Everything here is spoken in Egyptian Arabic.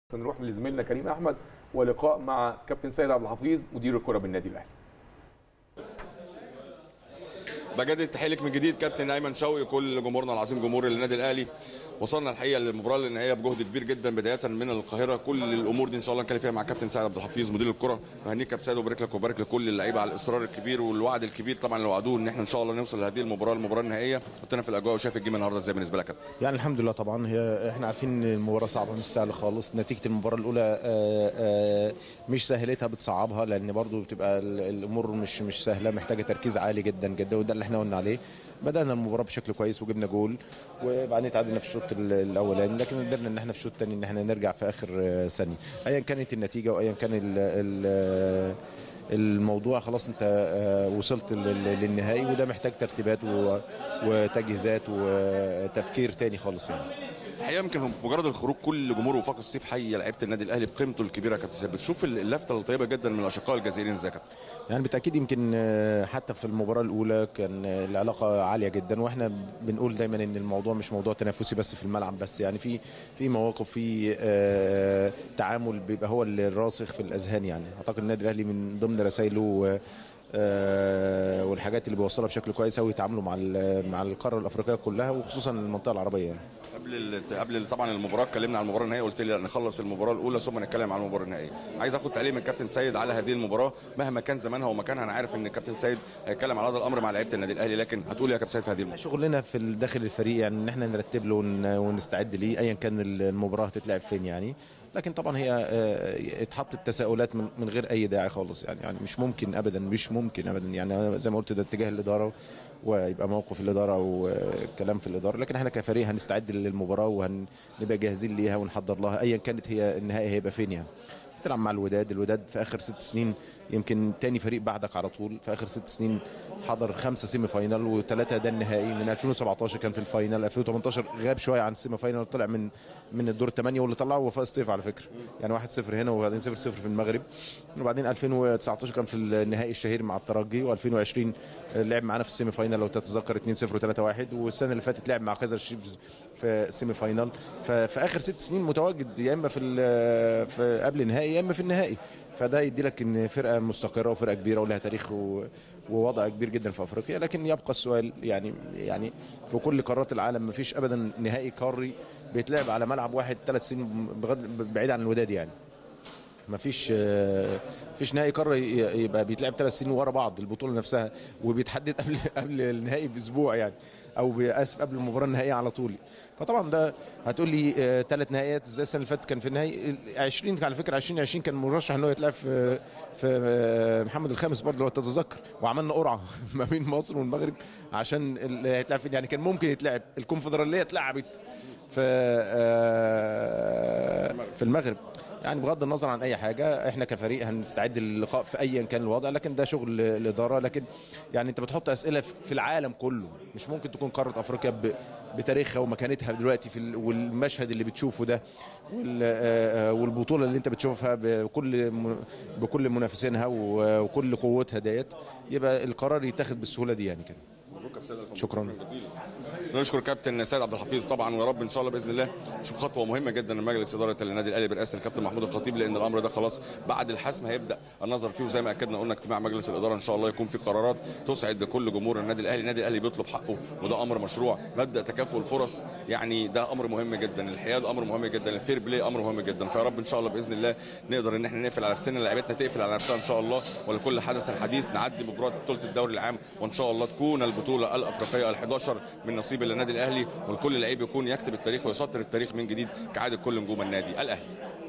نروح لزميلنا كريم احمد ولقاء مع كابتن سيد عبد الحفيظ مدير الكره بالنادي الاهلي بجدد التحيه لك من جديد كابتن ايمن شوقي كل جمهورنا العظيم جمهور النادي الاهلي وصلنا الحقيقه للمباراه النهائيه بجهد كبير جدا بدايه من القاهره كل الامور دي ان شاء الله نتكلم فيها مع كابتن سعد عبد الحفيظ مدير الكره بهنيك كابتن سعد وبارك لك وبارك لكل اللعيبه على الاصرار الكبير والوعد الكبير طبعا اللي وعدوه ان احنا ان شاء الله نوصل لهذه المباراه المباراه النهائيه كنت في الاجواء وشايف الجيم النهارده ازاي بالنسبه لك يا كابتن يعني الحمد لله طبعا هي احنا عارفين ان المباراه صعبه مش سهله خالص نتيجه المباراه الاولى آه، آه، مش سهلتها بتصعبها لان برضو بتبقى ال- الامور مش مش سهله محتاجه تركيز عالي جدا جدا وده اللي احنا قلنا عليه بدانا المباراه بشكل كويس وجبنا جول وبعدين تعادلنا في الشوط ال- الاولاني لكن قدرنا ان احنا في الشوط الثاني ان احنا نرجع في اخر آه، ثانيه ايا كانت النتيجه وايا كان ال ال الموضوع خلاص انت آه، وصلت لل- للنهائي وده محتاج ترتيبات و- وتجهيزات وتفكير تاني خالص يعني الحقيقه يمكن في مجرد الخروج كل جمهور وفاق الصيف حي لعيبه النادي الاهلي بقيمته الكبيره يا كابتن سعد بتشوف اللفته الطيبه جدا من الاشقاء الجزائريين ازاي يا كابتن يعني بالتاكيد يمكن آه، حتى في المباراه الاولى كان آه، العلاقه عاليه جدا واحنا بنقول دايما ان الموضوع مش موضوع تنافسي بس في الملعب بس يعني في في مواقف في آه، تعامل بيبقى هو اللي الراسخ في الاذهان يعني اعتقد النادي الاهلي من ضمن رسائله آه، والحاجات اللي بيوصلها بشكل كويس قوي يتعاملوا مع ال- مع القاره الافريقيه كلها وخصوصا المنطقه العربيه يعني. قبل ال- قبل طبعا المباراه اتكلمنا عن المباراه النهائيه قلت لي لا نخلص المباراه الاولى ثم نتكلم عن المباراه النهائيه عايز اخد تعليق من كابتن سيد على هذه المباراه مهما كان زمانها ومكانها انا عارف ان كابتن سيد هيتكلم على هذا الامر مع لعيبه النادي الاهلي لكن هتقول إيه يا كابتن سيد في هذه المباراه شغلنا في داخل الفريق يعني ان احنا نرتب له ون- ونستعد ليه ايا كان المباراه هتتلعب فين يعني لكن طبعا هي آه، اتحطت تساؤلات من من غير اي داعي خالص يعني يعني مش ممكن ابدا مش ممكن ابدا يعني أنا زي ما قلت ده اتجاه الاداره ويبقى موقف الاداره وكلام في الاداره لكن احنا كفريق هنستعد للمباراه وهنبقى جاهزين ليها ونحضر لها ايا كانت هي النهائي هيبقى فين يعني تلعب مع الوداد الوداد في اخر ست سنين يمكن تاني فريق بعدك على طول في اخر ست سنين حضر خمسه سيمي فاينال وثلاثه ده النهائي من 2017 كان في الفاينال 2018 غاب شويه عن السيمي فاينال طلع من من الدور الثمانيه واللي طلعه وفاء الصيف على فكره يعني 1-0 هنا وبعدين 0-0 في المغرب وبعدين 2019 كان في النهائي الشهير مع الترجي و2020 لعب معانا في السيمي فاينال لو تتذكر 2-0 و3-1 والسنه اللي فاتت لعب مع كايزر شيفز في سيمي فاينال ففي اخر ست سنين متواجد يا اما في ال- في قبل النهائي يا اما في النهائي فده يدي لك ان فرقه مستقره وفرقه كبيره ولها تاريخ و- ووضع كبير جدا في افريقيا لكن يبقى السؤال يعني يعني في كل قارات العالم ما فيش ابدا نهائي قاري بيتلعب على ملعب واحد ثلاث سنين بغض بعيد عن الوداد يعني ما فيش آه، فيش نهائي قاره ي- يبقى بيتلعب ثلاث سنين ورا بعض البطوله نفسها وبيتحدد قبل قبل النهائي باسبوع يعني او اسف قبل المباراه النهائيه على طول فطبعا ده هتقول لي ثلاث نهائيات ازاي السنه اللي فاتت كان في النهائي 20 على فكره 2020 كان مرشح ان هو يتلعب في في آه، محمد الخامس برضه لو تتذكر وعملنا قرعه ما بين مصر والمغرب عشان اللي هيتلعب فين يعني كان ممكن يتلعب الكونفدراليه اتلعبت في آه، في المغرب يعني بغض النظر عن اي حاجه احنا كفريق هنستعد للقاء في ايا كان الوضع لكن ده شغل الاداره لكن يعني انت بتحط اسئله في العالم كله مش ممكن تكون قاره افريقيا ب- بتاريخها ومكانتها دلوقتي في ال- والمشهد اللي بتشوفه ده وال- آه، آه، والبطوله اللي انت بتشوفها بكل م- بكل منافسينها و- وكل قوتها ديت يبقى القرار يتاخد بالسهوله دي يعني كده شكرا نشكر كابتن سيد عبد الحفيظ طبعا ويا رب ان شاء الله باذن الله نشوف خطوه مهمه جدا من مجلس اداره النادي الاهلي برئاسه الكابتن محمود الخطيب لان الامر ده خلاص بعد الحسم هيبدا النظر فيه وزي ما اكدنا قلنا اجتماع مجلس الاداره ان شاء الله يكون في قرارات تسعد كل جمهور النادي الاهلي النادي الاهلي بيطلب حقه وده امر مشروع مبدا تكافؤ الفرص يعني ده امر مهم جدا الحياد امر مهم جدا الفير بلاي امر مهم جدا فيا رب ان شاء الله باذن الله نقدر ان احنا نقفل على نفسنا لعيبتنا تقفل على نفسها ان شاء الله ولكل حدث حديث نعدي مباراه بطوله الدوري العام وان شاء الله تكون البطوله الافريقيه ال11 من نصيب النادي الاهلي والكل لعيب يكون يكتب التاريخ ويسطر التاريخ من جديد كعاده كل نجوم النادي الاهلي